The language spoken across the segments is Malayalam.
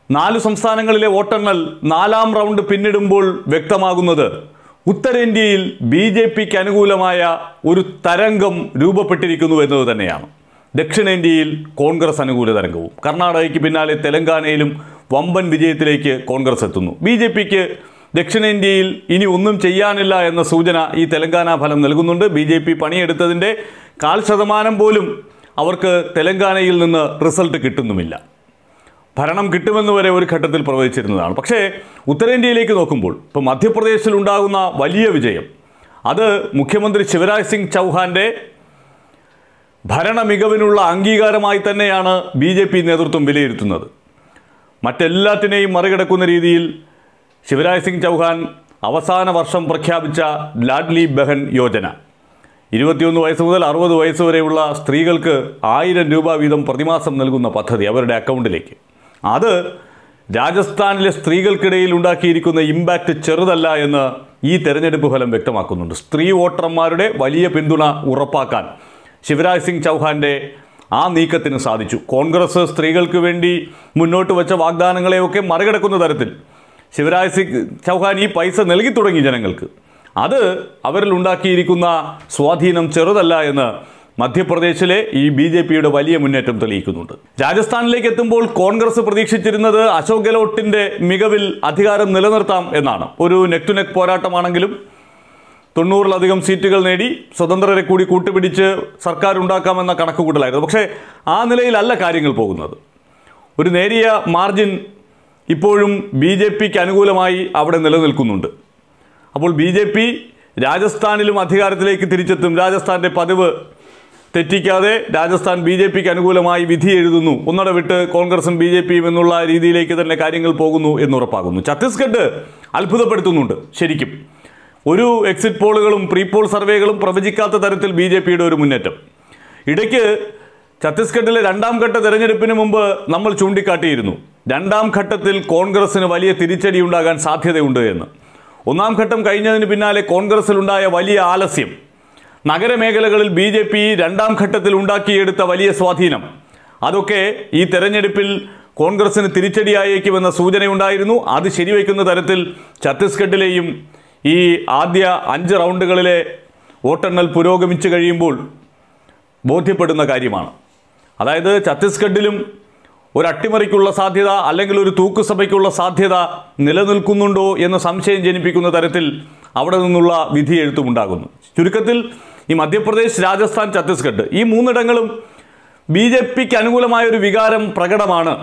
നാല് സംസ്ഥാനങ്ങളിലെ വോട്ടെണ്ണൽ നാലാം റൗണ്ട് പിന്നിടുമ്പോൾ വ്യക്തമാകുന്നത് ഉത്തരേന്ത്യയിൽ ബി ജെ പിക്ക് അനുകൂലമായ ഒരു തരംഗം രൂപപ്പെട്ടിരിക്കുന്നു എന്നത് തന്നെയാണ് ദക്ഷിണേന്ത്യയിൽ കോൺഗ്രസ് അനുകൂല തരംഗവും കർണാടകയ്ക്ക് പിന്നാലെ തെലങ്കാനയിലും വമ്പൻ വിജയത്തിലേക്ക് കോൺഗ്രസ് എത്തുന്നു ബി ജെ പിക്ക് ദക്ഷിണേന്ത്യയിൽ ഇനി ഒന്നും ചെയ്യാനില്ല എന്ന സൂചന ഈ തെലങ്കാന ഫലം നൽകുന്നുണ്ട് ബി ജെ പി പണിയെടുത്തതിൻ്റെ കാൽ ശതമാനം പോലും അവർക്ക് തെലങ്കാനയിൽ നിന്ന് റിസൾട്ട് കിട്ടുന്നുമില്ല ഭരണം കിട്ടുമെന്ന് വരെ ഒരു ഘട്ടത്തിൽ പ്രവചിച്ചിരുന്നതാണ് പക്ഷേ ഉത്തരേന്ത്യയിലേക്ക് നോക്കുമ്പോൾ ഇപ്പോൾ മധ്യപ്രദേശിൽ ഉണ്ടാകുന്ന വലിയ വിജയം അത് മുഖ്യമന്ത്രി ശിവരാജ് സിംഗ് ചൗഹാന്റെ ഭരണ മികവിനുള്ള അംഗീകാരമായി തന്നെയാണ് ബി ജെ പി നേതൃത്വം വിലയിരുത്തുന്നത് മറ്റെല്ലാത്തിനെയും മറികടക്കുന്ന രീതിയിൽ ശിവരാജ് സിംഗ് ചൗഹാൻ അവസാന വർഷം പ്രഖ്യാപിച്ച ലാഡ്ലി ബഹൻ യോജന ഇരുപത്തിയൊന്ന് വയസ്സ് മുതൽ അറുപത് വയസ്സ് വരെയുള്ള സ്ത്രീകൾക്ക് ആയിരം രൂപ വീതം പ്രതിമാസം നൽകുന്ന പദ്ധതി അവരുടെ അക്കൗണ്ടിലേക്ക് അത് രാജസ്ഥാനിലെ സ്ത്രീകൾക്കിടയിൽ ഉണ്ടാക്കിയിരിക്കുന്ന ഇമ്പാക്റ്റ് ചെറുതല്ല എന്ന് ഈ തെരഞ്ഞെടുപ്പ് ഫലം വ്യക്തമാക്കുന്നുണ്ട് സ്ത്രീ വോട്ടർമാരുടെ വലിയ പിന്തുണ ഉറപ്പാക്കാൻ ശിവരാജ് സിംഗ് ചൗഹാന്റെ ആ നീക്കത്തിന് സാധിച്ചു കോൺഗ്രസ് സ്ത്രീകൾക്ക് വേണ്ടി മുന്നോട്ട് വെച്ച വാഗ്ദാനങ്ങളെയൊക്കെ മറികടക്കുന്ന തരത്തിൽ ശിവരാജ് സിംഗ് ചൗഹാൻ ഈ പൈസ നൽകി തുടങ്ങി ജനങ്ങൾക്ക് അത് അവരിൽ ഉണ്ടാക്കിയിരിക്കുന്ന സ്വാധീനം ചെറുതല്ല എന്ന് മധ്യപ്രദേശിലെ ഈ ബി ജെ പിയുടെ വലിയ മുന്നേറ്റം തെളിയിക്കുന്നുണ്ട് രാജസ്ഥാനിലേക്ക് എത്തുമ്പോൾ കോൺഗ്രസ് പ്രതീക്ഷിച്ചിരുന്നത് അശോക് ഗെഹ്ലോട്ടിന്റെ മികവിൽ അധികാരം നിലനിർത്താം എന്നാണ് ഒരു നെക് ടു നെക് പോരാട്ടമാണെങ്കിലും തൊണ്ണൂറിലധികം സീറ്റുകൾ നേടി സ്വതന്ത്രരെ കൂടി കൂട്ടുപിടിച്ച് സർക്കാർ ഉണ്ടാക്കാമെന്ന കണക്കുകൂട്ടലായിരുന്നു പക്ഷേ ആ നിലയിലല്ല കാര്യങ്ങൾ പോകുന്നത് ഒരു നേരിയ മാർജിൻ ഇപ്പോഴും ബി ജെ പിക്ക് അനുകൂലമായി അവിടെ നിലനിൽക്കുന്നുണ്ട് അപ്പോൾ ബി ജെ പി രാജസ്ഥാനിലും അധികാരത്തിലേക്ക് തിരിച്ചെത്തും രാജസ്ഥാന്റെ പതിവ് തെറ്റിക്കാതെ രാജസ്ഥാൻ ബി ജെ പിക്ക് അനുകൂലമായി വിധി എഴുതുന്നു ഒന്നട വിട്ട് കോൺഗ്രസും ബി ജെ പിയും എന്നുള്ള രീതിയിലേക്ക് തന്നെ കാര്യങ്ങൾ പോകുന്നു എന്നുറപ്പാകുന്നു ഛത്തീസ്ഗഡ് അത്ഭുതപ്പെടുത്തുന്നുണ്ട് ശരിക്കും ഒരു എക്സിറ്റ് പോളുകളും പ്രീ പോൾ സർവേകളും പ്രവചിക്കാത്ത തരത്തിൽ ബി ജെ പിയുടെ ഒരു മുന്നേറ്റം ഇടയ്ക്ക് ഛത്തീസ്ഗഡിലെ രണ്ടാം ഘട്ട തെരഞ്ഞെടുപ്പിന് മുമ്പ് നമ്മൾ ചൂണ്ടിക്കാട്ടിയിരുന്നു രണ്ടാം ഘട്ടത്തിൽ കോൺഗ്രസിന് വലിയ തിരിച്ചടി ഉണ്ടാകാൻ സാധ്യതയുണ്ട് എന്ന് ഒന്നാം ഘട്ടം കഴിഞ്ഞതിന് പിന്നാലെ കോൺഗ്രസിലുണ്ടായ വലിയ ആലസ്യം നഗരമേഖലകളിൽ ബി ജെ പി രണ്ടാം ഘട്ടത്തിൽ ഉണ്ടാക്കിയെടുത്ത വലിയ സ്വാധീനം അതൊക്കെ ഈ തെരഞ്ഞെടുപ്പിൽ കോൺഗ്രസിന് തിരിച്ചടിയായേക്കുമെന്ന സൂചനയുണ്ടായിരുന്നു അത് ശരിവയ്ക്കുന്ന തരത്തിൽ ഛത്തീസ്ഗഡിലെയും ഈ ആദ്യ അഞ്ച് റൗണ്ടുകളിലെ വോട്ടെണ്ണൽ പുരോഗമിച്ചു കഴിയുമ്പോൾ ബോധ്യപ്പെടുന്ന കാര്യമാണ് അതായത് ഛത്തീസ്ഗഡിലും ഒരു അട്ടിമറിക്കുള്ള സാധ്യത അല്ലെങ്കിൽ ഒരു തൂക്കുസഭയ്ക്കുള്ള സാധ്യത നിലനിൽക്കുന്നുണ്ടോ എന്ന് സംശയം ജനിപ്പിക്കുന്ന തരത്തിൽ അവിടെ നിന്നുള്ള വിധി എഴുത്തുമുണ്ടാകുന്നു ചുരുക്കത്തിൽ ഈ മധ്യപ്രദേശ് രാജസ്ഥാൻ ഛത്തീസ്ഗഡ് ഈ മൂന്നിടങ്ങളും ബി ജെ പിക്ക് അനുകൂലമായ ഒരു വികാരം പ്രകടമാണ്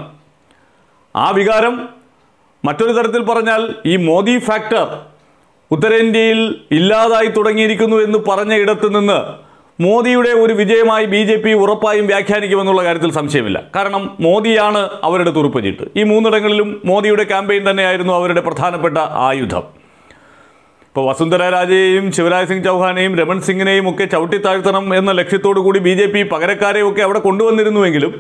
ആ വികാരം മറ്റൊരു തരത്തിൽ പറഞ്ഞാൽ ഈ മോദി ഫാക്ടർ ഉത്തരേന്ത്യയിൽ ഇല്ലാതായി തുടങ്ങിയിരിക്കുന്നു എന്ന് പറഞ്ഞ ഇടത്ത് നിന്ന് മോദിയുടെ ഒരു വിജയമായി ബി ജെ പി ഉറപ്പായും വ്യാഖ്യാനിക്കുമെന്നുള്ള കാര്യത്തിൽ സംശയമില്ല കാരണം മോദിയാണ് അവരുടെ തുറുപ്പുചീട്ട് ഈ മൂന്നിടങ്ങളിലും മോദിയുടെ ക്യാമ്പയിൻ തന്നെയായിരുന്നു അവരുടെ പ്രധാനപ്പെട്ട ആയുധം ഇപ്പോൾ വസുന്ധര രാജയെയും ശിവരാജ് സിംഗ് ചൗഹാനെയും രമൺ സിംഗിനെയും ഒക്കെ ചവിട്ടിത്താഴ്ത്തണം എന്ന ലക്ഷ്യത്തോടു കൂടി ബി ജെ പി പകരക്കാരെയൊക്കെ അവിടെ കൊണ്ടുവന്നിരുന്നുവെങ്കിലും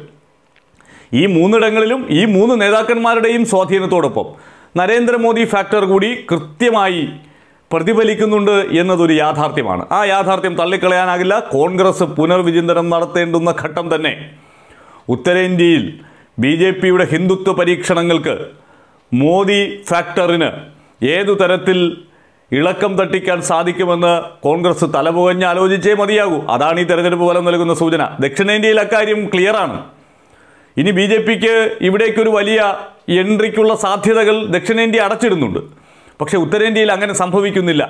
ഈ മൂന്നിടങ്ങളിലും ഈ മൂന്ന് നേതാക്കന്മാരുടെയും സ്വാധീനത്തോടൊപ്പം നരേന്ദ്രമോദി ഫാക്ടർ കൂടി കൃത്യമായി പ്രതിഫലിക്കുന്നുണ്ട് എന്നതൊരു യാഥാർത്ഥ്യമാണ് ആ യാഥാർത്ഥ്യം തള്ളിക്കളയാനാകില്ല കോൺഗ്രസ് പുനർവിചിന്തനം നടത്തേണ്ടുന്ന ഘട്ടം തന്നെ ഉത്തരേന്ത്യയിൽ ബി ജെ പിയുടെ ഹിന്ദുത്വ പരീക്ഷണങ്ങൾക്ക് മോദി ഫാക്ടറിന് ഏതു തരത്തിൽ ഇളക്കം തട്ടിക്കാൻ സാധിക്കുമെന്ന് കോൺഗ്രസ് തലപുകഞ്ഞ് ആലോചിച്ചേ മതിയാകൂ അതാണ് ഈ തെരഞ്ഞെടുപ്പ് ഫലം നൽകുന്ന സൂചന ദക്ഷിണേന്ത്യയിൽ അക്കാര്യം ക്ലിയറാണ് ഇനി ബി ജെ പിക്ക് ഇവിടേക്കൊരു വലിയ എൻട്രിക്കുള്ള സാധ്യതകൾ ദക്ഷിണേന്ത്യ അടച്ചിടുന്നുണ്ട് പക്ഷേ ഉത്തരേന്ത്യയിൽ അങ്ങനെ സംഭവിക്കുന്നില്ല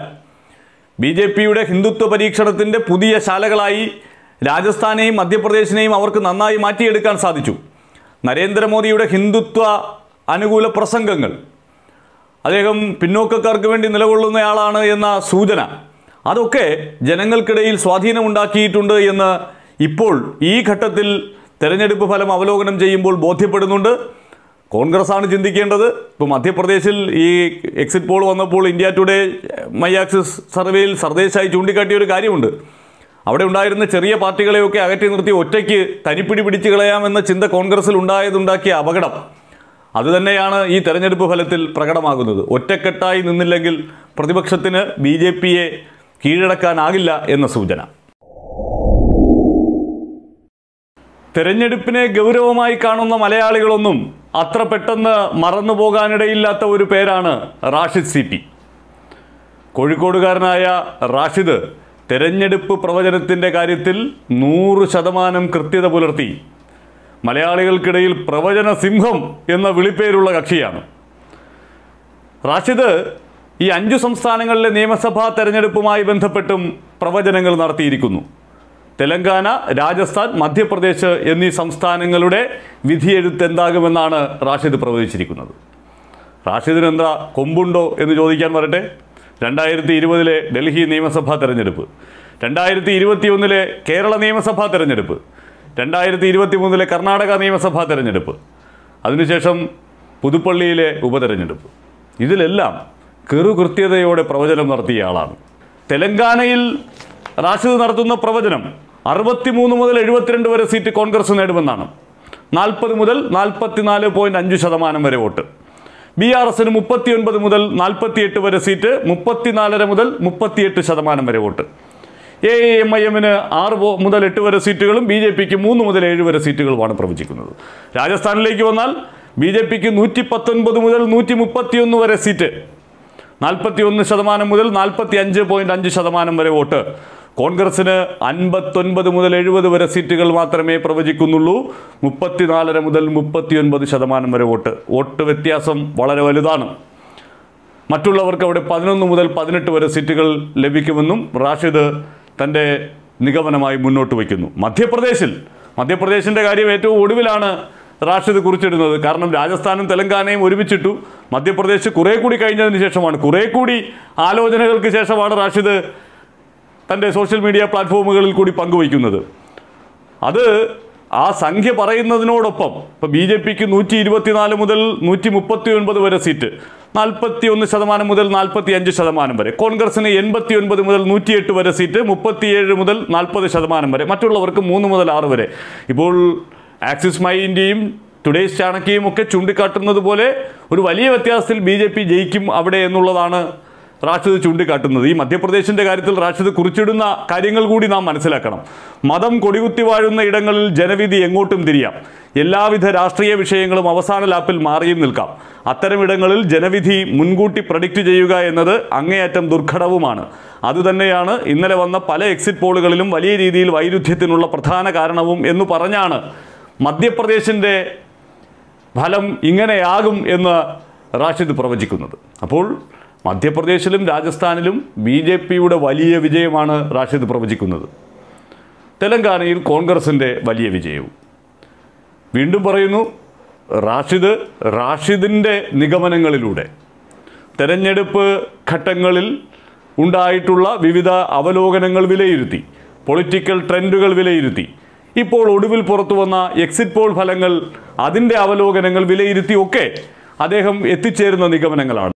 ബി ജെ പിയുടെ ഹിന്ദുത്വ പരീക്ഷണത്തിൻ്റെ പുതിയ ശാലകളായി രാജസ്ഥാനെയും മധ്യപ്രദേശിനെയും അവർക്ക് നന്നായി മാറ്റിയെടുക്കാൻ സാധിച്ചു നരേന്ദ്രമോദിയുടെ ഹിന്ദുത്വ അനുകൂല പ്രസംഗങ്ങൾ അദ്ദേഹം പിന്നോക്കക്കാർക്ക് വേണ്ടി നിലകൊള്ളുന്നയാളാണ് എന്ന സൂചന അതൊക്കെ ജനങ്ങൾക്കിടയിൽ സ്വാധീനമുണ്ടാക്കിയിട്ടുണ്ട് എന്ന് ഇപ്പോൾ ഈ ഘട്ടത്തിൽ തെരഞ്ഞെടുപ്പ് ഫലം അവലോകനം ചെയ്യുമ്പോൾ ബോധ്യപ്പെടുന്നുണ്ട് കോൺഗ്രസ് ആണ് ചിന്തിക്കേണ്ടത് ഇപ്പോൾ മധ്യപ്രദേശിൽ ഈ എക്സിറ്റ് പോൾ വന്നപ്പോൾ ഇന്ത്യ ടുഡേ മൈ ആക്സിസ് സർവേയിൽ സർദേശായി ചൂണ്ടിക്കാട്ടിയ ഒരു കാര്യമുണ്ട് അവിടെ ഉണ്ടായിരുന്ന ചെറിയ പാർട്ടികളെയൊക്കെ അകറ്റി നിർത്തി ഒറ്റയ്ക്ക് തനിപ്പിടി പിടിച്ചു കളയാമെന്ന ചിന്ത കോൺഗ്രസിൽ ഉണ്ടായതുണ്ടാക്കിയ അപകടം അതുതന്നെയാണ് ഈ തെരഞ്ഞെടുപ്പ് ഫലത്തിൽ പ്രകടമാകുന്നത് ഒറ്റക്കെട്ടായി നിന്നില്ലെങ്കിൽ പ്രതിപക്ഷത്തിന് ബി ജെ പിയെ കീഴടക്കാനാകില്ല എന്ന സൂചന തെരഞ്ഞെടുപ്പിനെ ഗൗരവമായി കാണുന്ന മലയാളികളൊന്നും അത്ര പെട്ടെന്ന് മറന്നു പോകാനിടയില്ലാത്ത ഒരു പേരാണ് റാഷിദ് സി പി കോഴിക്കോടുകാരനായ റാഷിദ് തെരഞ്ഞെടുപ്പ് പ്രവചനത്തിൻ്റെ കാര്യത്തിൽ നൂറ് ശതമാനം കൃത്യത പുലർത്തി മലയാളികൾക്കിടയിൽ പ്രവചന സിംഹം എന്ന വിളിപ്പേരുള്ള കക്ഷിയാണ് റാഷിദ് ഈ അഞ്ചു സംസ്ഥാനങ്ങളിലെ നിയമസഭാ തെരഞ്ഞെടുപ്പുമായി ബന്ധപ്പെട്ടും പ്രവചനങ്ങൾ നടത്തിയിരിക്കുന്നു തെലങ്കാന രാജസ്ഥാൻ മധ്യപ്രദേശ് എന്നീ സംസ്ഥാനങ്ങളുടെ വിധിയെഴുത്ത് എന്താകുമെന്നാണ് റാഷിദ് പ്രവചിച്ചിരിക്കുന്നത് റാഷിദിന് എന്താ കൊമ്പുണ്ടോ എന്ന് ചോദിക്കാൻ വരട്ടെ രണ്ടായിരത്തി ഇരുപതിലെ ഡൽഹി നിയമസഭാ തെരഞ്ഞെടുപ്പ് രണ്ടായിരത്തി ഇരുപത്തി ഒന്നിലെ കേരള നിയമസഭാ തെരഞ്ഞെടുപ്പ് രണ്ടായിരത്തി ഇരുപത്തി മൂന്നിലെ കർണാടക നിയമസഭാ തെരഞ്ഞെടുപ്പ് അതിനുശേഷം പുതുപ്പള്ളിയിലെ ഉപതെരഞ്ഞെടുപ്പ് ഇതിലെല്ലാം കൃത്യതയോടെ പ്രവചനം നടത്തിയ ആളാണ് തെലങ്കാനയിൽ റാഷിദ് നടത്തുന്ന പ്രവചനം അറുപത്തിമൂന്ന് മുതൽ എഴുപത്തിരണ്ട് വരെ സീറ്റ് കോൺഗ്രസ് നേടുമെന്നാണ് നാൽപ്പത് മുതൽ നാൽപ്പത്തിനാല് പോയിന്റ് അഞ്ച് ശതമാനം വരെ വോട്ട് ബി ആർ എസിന് മുപ്പത്തിയൊൻപത് മുതൽ നാൽപ്പത്തിയെട്ട് വരെ സീറ്റ് മുപ്പത്തിനാലര മുതൽ മുപ്പത്തിയെട്ട് ശതമാനം വരെ വോട്ട് എ എം ഐ എമ്മിന് ആറ് പോ- മുതൽ എട്ട് വരെ സീറ്റുകളും ബി ജെ പിക്ക് മൂന്ന് മുതൽ ഏഴ് വരെ സീറ്റുകളുമാണ് പ്രവചിക്കുന്നത് രാജസ്ഥാനിലേക്ക് വന്നാൽ ബി ജെ പിക്ക് നൂറ്റി പത്തൊൻപത് മുതൽ നൂറ്റി മുപ്പത്തിയൊന്ന് വരെ സീറ്റ് നാൽപ്പത്തി ഒന്ന് ശതമാനം മുതൽ നാൽപ്പത്തി അഞ്ച് പോയിന്റ് അഞ്ച് ശതമാനം വരെ വോട്ട് കോൺഗ്രസിന് അൻപത്തൊൻപത് മുതൽ എഴുപത് വരെ സീറ്റുകൾ മാത്രമേ പ്രവചിക്കുന്നുള്ളൂ മുപ്പത്തിനാലര മുതൽ മുപ്പത്തിയൊൻപത് ശതമാനം വരെ വോട്ട് വോട്ട് വ്യത്യാസം വളരെ വലുതാണ് മറ്റുള്ളവർക്ക് അവിടെ പതിനൊന്ന് മുതൽ പതിനെട്ട് വരെ സീറ്റുകൾ ലഭിക്കുമെന്നും റാഷിദ് തൻ്റെ നിഗമനമായി മുന്നോട്ട് വയ്ക്കുന്നു മധ്യപ്രദേശിൽ മധ്യപ്രദേശിൻ്റെ കാര്യം ഏറ്റവും ഒടുവിലാണ് റാഷിദ് കുറിച്ചിടുന്നത് കാരണം രാജസ്ഥാനും തെലങ്കാനയും ഒരുമിച്ചിട്ടു മധ്യപ്രദേശ് കുറേ കൂടി കഴിഞ്ഞതിന് ശേഷമാണ് കുറേ കൂടി ആലോചനകൾക്ക് ശേഷമാണ് റാഷിദ് തൻ്റെ സോഷ്യൽ മീഡിയ പ്ലാറ്റ്ഫോമുകളിൽ കൂടി പങ്കുവയ്ക്കുന്നത് അത് ആ സംഖ്യ പറയുന്നതിനോടൊപ്പം ഇപ്പോൾ ബി ജെ പിക്ക് നൂറ്റി ഇരുപത്തിനാല് മുതൽ നൂറ്റി മുപ്പത്തി ഒൻപത് വരെ സീറ്റ് നാൽപ്പത്തി ഒന്ന് ശതമാനം മുതൽ നാൽപ്പത്തി അഞ്ച് ശതമാനം വരെ കോൺഗ്രസിന് എൺപത്തി ഒൻപത് മുതൽ നൂറ്റിയെട്ട് വരെ സീറ്റ് മുപ്പത്തിയേഴ് മുതൽ നാൽപ്പത് ശതമാനം വരെ മറ്റുള്ളവർക്ക് മൂന്ന് മുതൽ ആറ് വരെ ഇപ്പോൾ ആക്സിസ് മൈൻ്റെയും ടുഡേസ് ചാണക്യയും ഒക്കെ ചൂണ്ടിക്കാട്ടുന്നത് പോലെ ഒരു വലിയ വ്യത്യാസത്തിൽ ബി ജെ പി ജയിക്കും അവിടെ എന്നുള്ളതാണ് റാഷിദ് ചൂണ്ടിക്കാട്ടുന്നത് ഈ മധ്യപ്രദേശിന്റെ കാര്യത്തിൽ റാഷിദ് കുറിച്ചിടുന്ന കാര്യങ്ങൾ കൂടി നാം മനസ്സിലാക്കണം മതം കൊടികുത്തി വാഴുന്ന ഇടങ്ങളിൽ ജനവിധി എങ്ങോട്ടും തിരിയാം എല്ലാവിധ രാഷ്ട്രീയ വിഷയങ്ങളും അവസാന ലാപ്പിൽ മാറിയും നിൽക്കാം അത്തരമിടങ്ങളിൽ ജനവിധി മുൻകൂട്ടി പ്രഡിക്റ്റ് ചെയ്യുക എന്നത് അങ്ങേയറ്റം ദുർഘടവുമാണ് അതുതന്നെയാണ് ഇന്നലെ വന്ന പല എക്സിറ്റ് പോളുകളിലും വലിയ രീതിയിൽ വൈരുദ്ധ്യത്തിനുള്ള പ്രധാന കാരണവും എന്ന് പറഞ്ഞാണ് മധ്യപ്രദേശിൻ്റെ ഫലം ഇങ്ങനെയാകും എന്ന് റാഷിദ് പ്രവചിക്കുന്നത് അപ്പോൾ മധ്യപ്രദേശിലും രാജസ്ഥാനിലും ബി ജെ പിയുടെ വലിയ വിജയമാണ് റാഷിദ് പ്രവചിക്കുന്നത് തെലങ്കാനയിൽ കോൺഗ്രസിൻ്റെ വലിയ വിജയവും വീണ്ടും പറയുന്നു റാഷിദ് റാഷിദിൻ്റെ നിഗമനങ്ങളിലൂടെ തെരഞ്ഞെടുപ്പ് ഘട്ടങ്ങളിൽ ഉണ്ടായിട്ടുള്ള വിവിധ അവലോകനങ്ങൾ വിലയിരുത്തി പൊളിറ്റിക്കൽ ട്രെൻഡുകൾ വിലയിരുത്തി ഇപ്പോൾ ഒടുവിൽ പുറത്തു വന്ന എക്സിറ്റ് പോൾ ഫലങ്ങൾ അതിൻ്റെ അവലോകനങ്ങൾ വിലയിരുത്തി ഒക്കെ അദ്ദേഹം എത്തിച്ചേരുന്ന നിഗമനങ്ങളാണ്